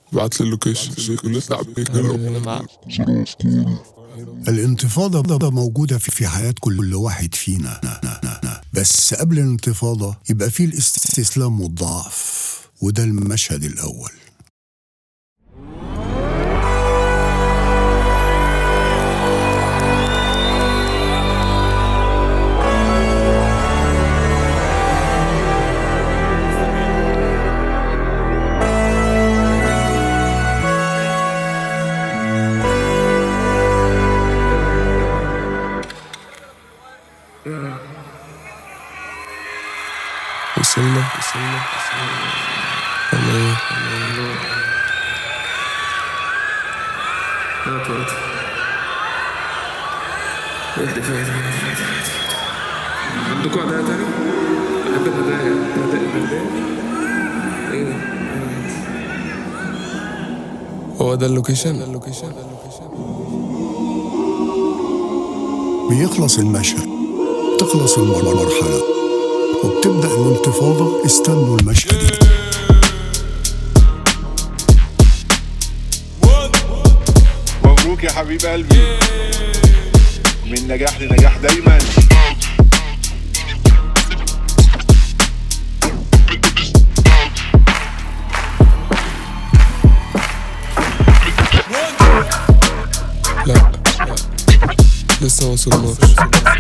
بعت لي اللوكيشن شيء نطلع بيك الانتفاضة موجودة في في حياة كل واحد فينا بس قبل الانتفاضة يبقى فيه الاستسلام والضعف وده المشهد الأول وصلنا وصلنا ولا ايه هات وقت اهدى شوية اهدى اهدى اهدى عندكم هدايا تاني؟ بحب الهدايا هدايا هدايا ايه هو ده اللوكيشن اللوكيشن بيخلص المشهد تخلص المرحلة وبتبدأ الانتفاضة استنوا المشهد الجديد. مبروك يا حبيب قلبي من نجاح لنجاح دايما لا لا لسه ما وصلناش